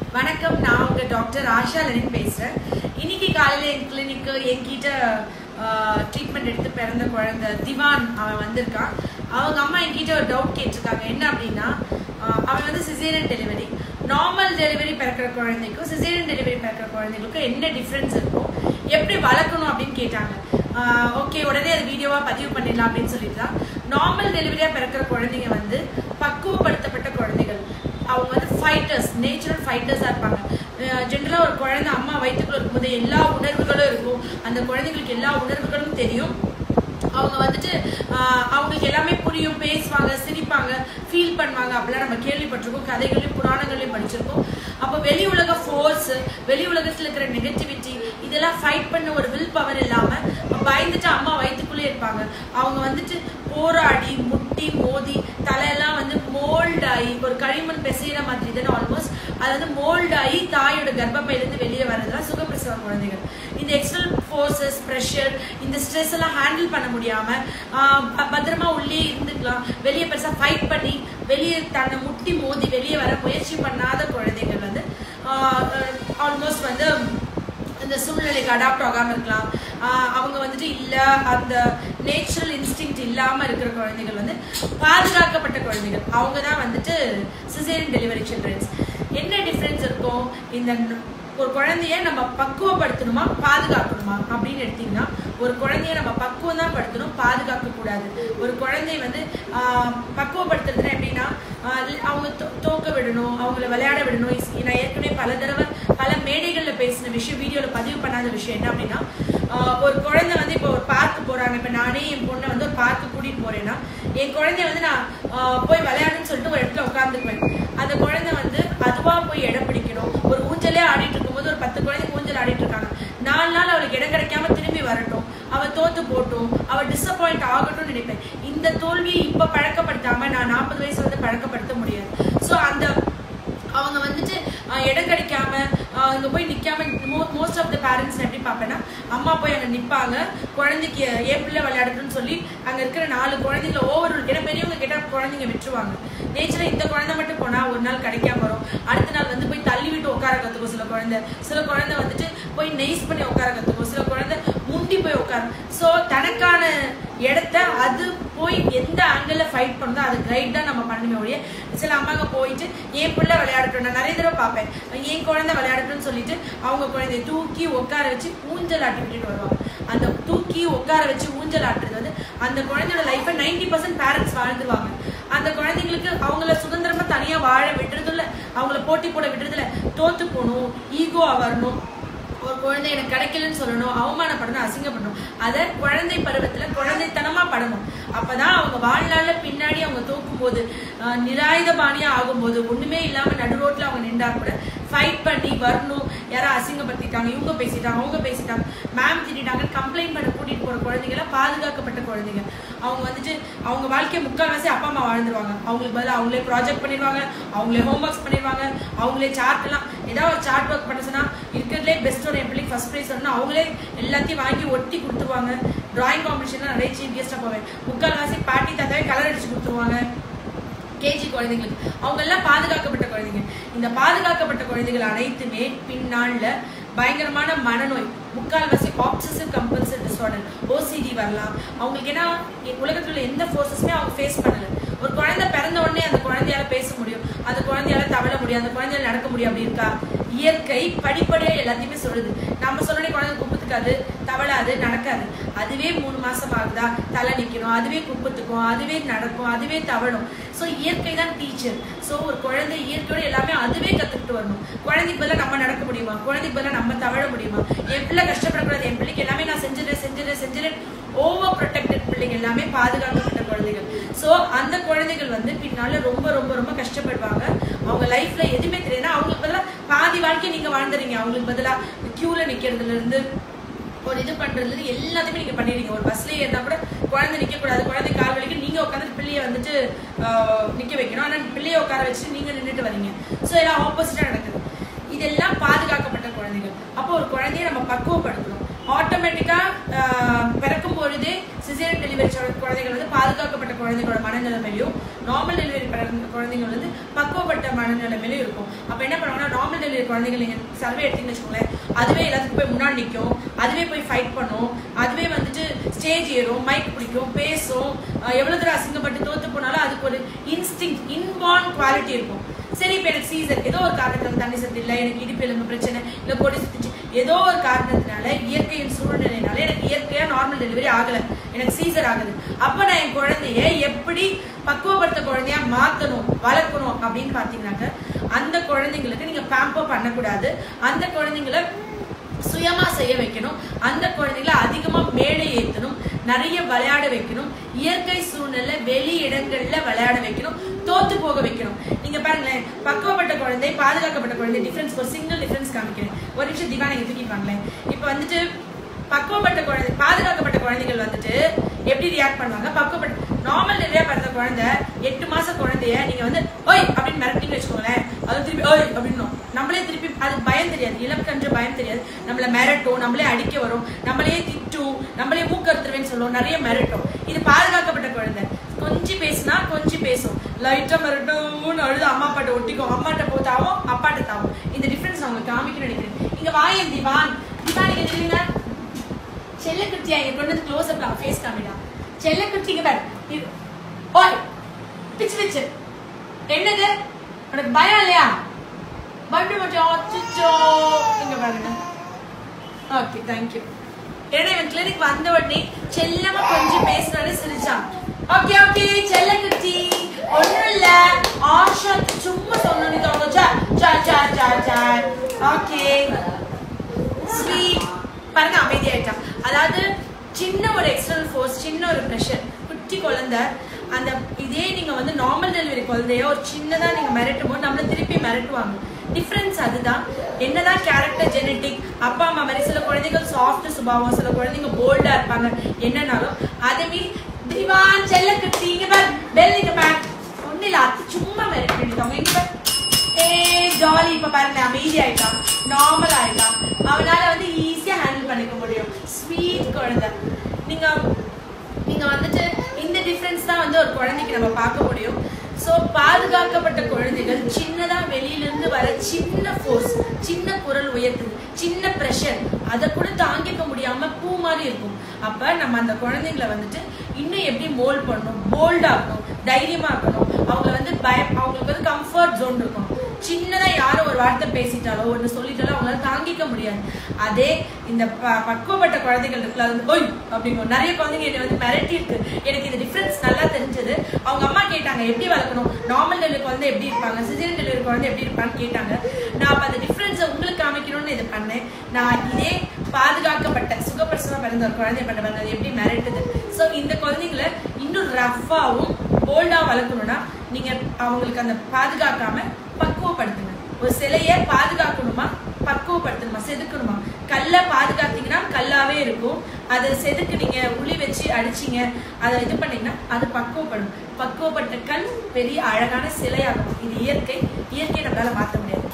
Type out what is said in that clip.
வணக்கம் நான் உங்க டாக்டர் ஆஷா லெனின் பேசுறேன் இன்னைக்கு காலையில என் கிளினிக்கு என்கிட்ட ட்ரீட்மெண்ட் எடுத்து பிறந்த குழந்தை திவான் அவன் வந்திருக்கான் அவங்க அம்மா என்கிட்ட ஒரு டவுட் கேட்டிருக்காங்க என்ன அப்படின்னா ஆஹ் அவன் வந்து சிசேரியன் டெலிவரி நார்மல் டெலிவரி பிறக்கிற குழந்தைக்கும் சிசேரியன் டெலிவரி பிறக்கிற குழந்தைகளுக்கும் என்ன டிஃப்ரென்ஸ் இருக்கும் எப்படி வளர்க்கணும் அப்படின்னு கேட்டாங்க ஓகே உடனே அது வீடியோவா பதிவு பண்ணிடலாம் அப்படின்னு சொல்லிட்டு தான் நார்மல் டெலிவரியா பிறக்கிற குழந்தைங்க வந்து பக்குவப்படுத்தப்பட்ட குழந்தைகள் அவங்க வந்து ஃபைட்டர்ஸ் நேச்சுரல் ஃபைட்டர்ஸாக இருப்பாங்க ஜென்ரலாக ஒரு குழந்தை அம்மா வயிற்றுக்குள்ள இருக்கும்போது எல்லா உணர்வுகளும் இருக்கும் அந்த குழந்தைங்களுக்கு எல்லா உணர்வுகளும் தெரியும் அவங்க வந்துட்டு ஆஹ் அவங்களுக்கு எல்லாமே புரியும் பேசுவாங்க சிரிப்பாங்க ஃபீல் பண்ணுவாங்க அப்படிலாம் நம்ம கேள்விப்பட்டிருக்கோம் கதைகளையும் புராணங்களையும் படிச்சிருக்கோம் அப்போ வெளி உலக ஃபோர்ஸ் வெளி உலகத்தில் இருக்கிற நெகட்டிவிட்டி இதெல்லாம் ஃபைட் பண்ண ஒரு வில் பவர் இல்லாம பயந்துட்டு அம்மா வயிற்றுக்குள்ளே இருப்பாங்க அவங்க வந்துட்டு போராடி முட்டி மோதி தலையெல்லாம் வந்து மோல்ட் ஆகி ஒரு களிமண் பெசைகிற மாதிரி தானே ஆல்மோஸ்ட் அது வந்து மோல்ட் ஆகி தாயோட கர்ப்பப்பையிலேருந்து வெளியே வர்றதுலாம் சுகப்பிரசவ குழந்தைகள் இந்த எக்ஸ்டர்னல் ஃபோர்ஸஸ் ப்ரெஷர் இந்த ஸ்ட்ரெஸ் எல்லாம் ஹேண்டில் பண்ண முடியாம ஆஹ் ப- பத்திரமா உள்ளே இருந்துக்கலாம் வெளியே பெருசா ஃபைட் பண்ணி வெளியே தன்னை முட்டி மோதி வெளியே வர முயற்சி பண்ணாத குழந்தைகள் வந்து ஆல்மோஸ்ட் வந்து இந்த சூழ்நிலைக்கு அடாப்ட் ஆகாம இருக்கலாம் ஆஹ் அவங்க வந்துட்டு இல்ல அந்த நேச்சுரல் இன்ஸ்டிங் இல்லாம இருக்கிற குழந்தைகள் வந்து பாதுகாக்கப்பட்ட குழந்தைகள் அவங்க தான் வந்துட்டு சிசேரியன் டெலிவரி சில்ட்ரன்ஸ் என்ன டிஃபரன்ஸ் இருக்கும் இந்த ந- ஒரு குழந்தைய நம்ம பக்குவப்படுத்தணுமா பாதுகாக்கணுமா அப்படின்னு எடுத்தீங்கன்னா ஒரு குழந்தைய நம்ம பக்குவம் தான் படுத்தணும் பாதுகாக்க கூடாது ஒரு குழந்தை வந்து ஆஹ், பக்குவப்படுத்துறதுன்னா எப்படின்னா ஆஹ், அவங்க தோ- தோக்க விடணும் அவங்கள விளையாட விடணும் இஸ்- நான் ஏற்கனவே பல தடவை பல மேடைகள்ல பேசின விஷயம் வீடியோல பதிவு பண்ணாத விஷயம் என்ன அப்படின்னா ஆஹ், ஒரு குழந்தை வந்து இப்போ ஒரு பார்க்கு போறாங்க இப்ப நானே என் பொண்ணை வந்து ஒரு பார்க்கு கூட்டிட்டு போறேன்னா என் குழந்தைய வந்து நான் ஆஹ், போய் விளையாடுன்னு சொல்லிட்டு ஒரு இடத்துல உட்காந்துக்குவேன் அந்த குழந்தை வந்து அதுவா போய் இடம் பிடிக்கணும் ஒரு ஊஞ்சலே ஆடிட்டு இருக்கும்போது ஒரு பத்து குழந்தைங்க ஊஞ்சல் ஆடிட்டு இருக்காங்க நாலு நாள் அவளுக்கு இடம் கிடைக்காம திரும்பி வரட்டும் அவ தோத்து போட்டும் அவ டிசப்பாயிண்ட் ஆகட்டும்னு நினைப்பேன் இந்த தோல்வியை இப்ப பழக்கப்படுத்தாம நான் நாற்பது வயசு வந்து பழக்கப்படுத்த முடியாது சோ அந்த அவங்க வந்துட்டு அஹ், இடம் கிடைக்காம அஹ், இங்க போய் நிக்காம மோஸ்ட் ஆஃப் த பேரண்ட்ஸ் எப்படி பார்ப்பேன்னா அம்மா போய் அங்க நிப்பாங்க குழந்தைக்கு என் பிள்ளை விளையாடட்டும்னு சொல்லி அங்க இருக்கிற நாலு குழந்தைங்கள ஓவர் ஏன்னா பெரியவங்க கேட்டா குழந்தைங்க விட்டுருவாங்க நேச்சரா இந்த குழந்தை மட்டும் போனா ஒரு நாள் கிடைக்காம வரும் அடுத்த நாள் வந்து போய் தள்ளி விட்டு உட்கார கத்துக்கும் சில குழந்தை சில குழந்தை வந்துட்டு போய் நெய்ஸ் பண்ணி உட்கார கத்துக்கும் சில குழந்தை முண்டி போய் உட்காரும் சோ தனக்கான இடத்த அது போய் எந்த ஆங்கிள் ஃபைட் பண்ணுதோ அது கைட் தான் நம்ம பண்ணுமே ஒழிய சில அம்மாங்க போயிட்டு என் பிள்ளை விளையாடட்டும் நான் நிறைய தடவை பார்ப்பேன் என் குழந்தை விளையாடட்டும்னு சொல்லிட்டு அவங்க குழந்தைய தூக்கி உட்கார வச்சு ஊஞ்சல் ஆட்டி விட்டுட்டு வருவாங்க அந்த தூக்கி உட்கார வச்சு ஊஞ்சல் ஆட்டுறது வந்து அந்த குழந்தையோட லைஃபை நைன்டி பர்சன்ட் பேரண்ட்ஸ் வாழ்ந்துருவாங்க அந்த குழந்தைங்களுக்கு அவங்கள சுதந்திரமா தனியா வாழ விடுறது இல்ல அவங்கள போட்டி போட விடுறது இல்ல தோத்து போகணும் ஈகோ வரணும் ஒரு குழந்தை எனக்கு கிடைக்கலன்னு சொல்லணும் அவமானப்படணும் அசிங்கப்படணும் அதை குழந்தை பருவத்துல குழந்தைத்தனமா படணும் அப்பதான் அவங்க வாழ்நாள்ல பின்னாடி அவங்க தோக்கும் போது ஆஹ், நிராயுதபாணியா ஆகும்போது ஒண்ணுமே இல்லாம நடு ரோட்ல அவங்க நின்றா கூட ஃபைட் பண்ணி வரணும் யாரோ அசிங்கப்படுத்திட்டாங்க இவங்க பேசிட்டாங்க அவங்க பேசிட்டாங்க மேம் திட்டாங்க கம்ப்ளைண்ட் பண்ண கூட்டிட்டு போற குழந்தைங்கள பாதுகாக்கப்பட்ட குழந்தைங்க அவங்க வந்துட்டு அவங்க வாழ்க்கையை முக்கால்வாசி அப்பா அம்மா வாழ்ந்துருவாங்க அவங்களுக்கு பதிலா அவங்களே ப்ராஜெக்ட் பண்ணிடுவாங்க அவங்களே ஹோம்ஒர்க்ஸ் பண்ணிடுவாங்க அவங்களே சார்ட் எல்லாம் ஏதாவது ஒரு சார்ட் ஒர்க் பண்ண சொன்னா இருக்கிறதுலே பெஸ்டோட என் பிள்ளைக்கு ஃபர்ஸ்ட் ப்ரைஸ் வரணும் அவங்களே எல்லாத்தையும் வாங்கி ஒட்டி கொடுத்துருவாங்க டிராயிங் காம்படிஷன்ல நிறைய சீஃப் கெஸ்டா போவேன் முக்கால்வாசி பாட்டி தாத்தாவே கலர் அடிச்சு கொடுத்துருவாங்க கேஜி குழந்தைங்களுக்கு அவங்க எல்லாம் பாதுகாக்கப்பட்ட குழந்தைங்க இந்த பாதுகாக்கப்பட்ட குழந்தைகள் அனைத்துமே பின்னாள்ல பயங்கரமான மனநோய் முக்கால்வாசி ஆப்சசிவ் கம்பல்சிவ் டிசார்டர் ஓசிடி வரலாம் அவங்களுக்கு ஏன்னா உலகத்துல உள்ள எந்த ஃபோர்ஸஸுமே அவங்க ஃபேஸ் பண்ணல ஒரு குழந்தை பிறந்த உடனே அந்த குழந்தையால பேச முடியும் அந்த குழந்தையால தவழ முடியும் அந்த குழந்தையால நடக்க முடியும் அப்படி இருக்கா இயற்கை படிப்படியா எல்லாத்தையுமே சொல்லுது நம்ம சொல்லணும் குழந்தை குப்பத்துக்காது தவழாது நடக்காது அதுவே மூணு மாசம் ஆகுதா தலை நிக்கணும் அதுவே குப்பத்துக்கும் அதுவே நடக்கும் அதுவே தவழும் சோ இயற்கை தான் டீச்சர் சோ ஒரு குழந்தை இயற்கையோட எல்லாமே அதுவே கத்துக்கிட்டு வரணும் குழந்தைக்கு பதிலா நம்ம நடக்க முடியுமா குழந்தைக்கு பதிலா நம்ம தவழ முடியுமா என் பிள்ளை கஷ்டப்படக்கூடாது என் பிள்ளைக்கு எல்லாமே நான் செஞ்சிடறேன் செஞ்சிடறேன் செஞ்சிடறேன் ஓவர் ப்ரொடெக்டட் பிள்ளைங்க எல்லாமே பாதுகாக்கப்பட்ட குழந்தைகள் சோ அந்த குழந்தைகள் வந்து பின்னால ரொம்ப ரொம்ப ரொம்ப கஷ்டப்படுவாங்க அவங்க லைஃப்ல எதுவுமே தெரியாது அவங்களுக்கு பதிலா பாதி வாழ்க்கையை நீங்க வாழ்ந்துறீங்க அவங்களுக்கு பதிலா கியூல நிக்கிறதுல இருந்து ஒரு இது பண்றதுல இருந்து எல்லாத்தையுமே நீங்க பண்ணிடுறீங்க ஒரு பஸ்ல ஏறினா கூட குழந்தை நிக்க கூடாது குழந்தை கால் வலிக்கு நீங்க உட்காந்து பிள்ளைய வந்துட்டு ஆஹ், நிக்க வைக்கணும் ஆனா பிள்ளைய உட்கார வச்சுட்டு நீங்க நின்றுட்டு வரீங்க சோ எல்லாம் ஆப்போசிட்டா நடக்குது இதெல்லாம் பாதுகாக்கப்பட்ட குழந்தைகள் அப்போ ஒரு குழந்தைய நம்ம பக்குவப்படுத்தணும் ஆட்டோமேட்டிக்கா பிறக்கும் பொழுதே சிசேரியன் டெலிவரி குழந்தைகள் வந்து பாதுகாக்கப்பட்ட குழந்தைகளோட மனநிலைமையிலும் நார்மல் டெலிவரி குழந்தைகள் வந்து பக்குவப்பட்ட மனநிலைமையிலும் இருக்கும் அப்ப என்ன பண்ணுவாங்கன்னா நார்மல் டெலிவரி குழந்தைகள் நீங்க சர்வே எடுத்தீங்கன்னு வச்சுக்கோங்களேன் அதுவே எல்லாத்துக்கும் போய் முன்னாடி நிற்கும் அதுவே போய் ஃபைட் பண்ணும் அதுவே வந்துட்டு ஸ்டேஜ் ஏறும் மைக் பிடிக்கும் பேசும் அஹ் எவ்வளவு தூரம் அசிங்கப்பட்டு தோத்து போனாலும் அதுக்கு ஒரு இன்ஸ்டிங் இன்பார்ன் குவாலிட்டி இருக்கும் சரி இப்போ எனக்கு சீசர் ஏதோ ஒரு காரணத்துல தண்ணி சத்து இல்லை எனக்கு இடுப்பு எலும்பு பிரச்சனை இல்லை கொடி சுத்துச்சு ஏதோ ஒரு காரணத்தினால இயற்கையின் சூழ்நிலையினால எனக்கு இயற்கையா நார்மல் டெலிவரி ஆகல எனக்கு சீசர் ஆகுது அப்ப நான் என் குழந்தைய எப்படி பக்குவப்படுத்த குழந்தையா மாத்தணும் வளர்க்கணும் அப்படின்னு பாத்தீங்கன்னாக்க அந்த குழந்தைங்களுக்கு நீங்க பேம்பர் பண்ணக்கூடாது அந்த குழந்தைங்களை சுயமா செய்ய வைக்கணும் அந்த குழந்தைகளை அதிகமா மேடை ஏத்தணும் நிறைய விளையாட வைக்கணும் இயற்கை சூழ்நிலை வெளி இடங்கள்ல விளையாட வைக்கணும் தோத்து போக வைக்கணும் நீங்க பாருங்களேன் பக்குவப்பட்ட குழந்தை பாதுகாக்கப்பட்ட குழந்தை டிஃபரன்ஸ் ஒரு சிங்கிள் டிஃபரன்ஸ் காமிக்கிறேன் ஒரு நிமிஷம் திவான நீங்க தூக்கிப்பாங்களேன் இப்போ வந்துட்டு பக்குவப்பட்ட குழந்தை பாதுகாக்கப்பட்ட குழந்தைகள் வந்துட்டு எப்படி ரியாக்ட் பண்ணுவாங்க பக்குவப்பட்ட நார்மல் டெலிவரியா பிறந்த குழந்தை எட்டு மாச குழந்தைய நீங்க வந்து ஓய் அப்படின்னு மிரட்டின்னு வச்சுக்கோங்களேன் அது திருப்பி ஓய் அப்படின்னும் நம்மளே திருப்பி அது பயம் தெரியாது இளம் கன்று பயம் தெரியாது நம்மள மிரட்டும் நம்மளே அடிக்க வரும் நம்மளே திட்டும் நம்மளே மூக்கறுத்துருவேன்னு சொல்லுவோம் நிறைய மிரட்டும் இது பாதுகாக்கப்பட்ட குழந்தை கொஞ்சி பேசினா கொஞ்சி பேசும் லைட்டா மிரட்டும்னு அழுது அம்மா அப்பாட்ட ஒட்டிக்கும் அம்மாட்ட போத்தாவும் அப்பாட்ட தாவும் இந்த டிஃபரன்ஸ் அவங்க காமிக்கணும்னு நினைக்கிறேன் இங்க வாயன் திவான் திவான் இங்க தெரியுங்க செல்லக்குட்டியா இங்க கொண்டு வந்து க்ளோஸ் அப்ல ஃபேஸ் காமிடா செல்லக்குட்டிங்க பாரு இது ஓய் பிச்சு பிச்சு என்னது உனக்கு பயம் இல்லையா பட்டு மட்டும் அச்சோ இங்க பாருங்க ஓகே தேங்க்யூ ஏன்னா இவன் கிளினிக் வந்த உடனே செல்லமா கொஞ்சம் பேசினாலே சிரிச்சான் ஓகே ஓகே செல்லக்குட்டி ஒண்ணும் இல்ல ஆஷா சும்மா சொன்னது தோங்க சா சா சா சா சா ஓகே ஸ்வீட் பாருங்க அமைதியாயிட்டான் அதாவது சின்ன ஒரு எக்ஸ்டர்னல் ஃபோர்ஸ் சின்ன ஒரு ப்ரெஷர் குட்டி குழந்தை அந்த இதே நீங்க வந்து நார்மல் டெலிவரி குழந்தைய ஒரு சின்னதா நீங்க மிரட்டும் போது நம்மள திருப்பி மிரட்டுவாங்க டிஃப்ரென்ஸ் அதுதான் என்னதான் கேரக்டர் ஜெனட்டிக் அப்பா அம்மா மாதிரி சில குழந்தைகள் சாஃப்ட் சுபாவம் சில குழந்தைங்க போல்டா இருப்பாங்க என்னன்னாலும் அதே மீறி திவான் செல்லக்குட்டி இங்க பார் பெல் இங்க பார் ஒண்ணு இல்ல அது சும்மா மிரட்டிட்டாங்க இங்க பார் ஏய் ஜாலி இப்ப பாருங்க அமைதி ஆயிட்டான் நார்மல் ஆயிட்டான் அவனால வந்து ஈஸியா ஹேண்டில் பண்ணிக்க முடியும் ஸ்வீட் குழந்தை நீங்க நீங்க வந்துட்டு இந்த டிஃபரன்ஸ் தான் வந்து ஒரு குழந்தைக்கு நம்ம பார்க்க முடியும் ஸோ பாதுகாக்கப்பட்ட குழந்தைகள் சின்னதா வெளியில இருந்து வர சின்ன ஃபோர்ஸ் சின்ன குரல் உயர்த்துது சின்ன ப்ரெஷர் அதை கூட தாங்கிக்க முடியாம பூ மாதிரி இருக்கும் அப்ப நம்ம அந்த குழந்தைங்களை வந்துட்டு இன்னும் எப்படி மோல்ட் பண்ணணும் போல்டாகணும் தைரியமாக்கணும் அவங்க வந்து பயம் அவங்களுக்கு வந்து கம்ஃபர்ட் ஜோன் இருக்கணும் சின்னதா யாரும் ஒரு வார்த்தை பேசிட்டாலோ ஒன்று சொல்லிட்டாலோ அவங்களால தாங்கிக்க முடியாது அதே இந்த ப- பக்குவப்பட்ட குழந்தைகள் இருக்குல்ல அது வந்து ஓய் அப்படிங்கும் நிறைய குழந்தைங்க என்னை வந்து மிரட்டி இருக்கு எனக்கு இந்த டிஃபரன்ஸ் நல்லா தெரிஞ்சது அவங்க அம்மா கேட்டாங்க எப்படி வளர்க்கணும் நார்மல் டெலிவரி குழந்தை எப்படி இருப்பாங்க சிசியன் டெலிவரி குழந்தை எப்படி இருப்பான்னு கேட்டாங்க நான் அப்ப அந்த டிஃபரன்ஸை உங்களுக்கு காமிக்கணும்னு இது பண்ணேன் நான் இதே பாதுகாக்கப்பட்ட சுகப்பிரசவம் பிறந்த ஒரு குழந்தை பண்ண பாருங்க அது எப்படி மிரட்டுது ஸோ இந்த குழந்தைங்களை இன்னும் ரஃப்பாவும் போல்டா வளர்க்கணும்னா நீங்க அவங்களுக்கு அந்த பாதுகாக்காம பக்குவப்படுத்துங்க ஒரு சிலையை பாதுகாக்கணுமா பக்குவப்படுத்தணுமா செதுக்கணுமா கல்லை பாதுகாத்தீங்கன்னா கல்லாவே இருக்கும் அதை செதுக்கு நீங்க உளி வச்சு அடிச்சீங்க அதை இது பண்ணீங்கன்னா அது பக்குவப்படும் பக்குவப்பட்ட கல் பெரிய அழகான சிலையாகும் இது இயற்கை இயற்கையை நம்மளால மாற்ற முடியாது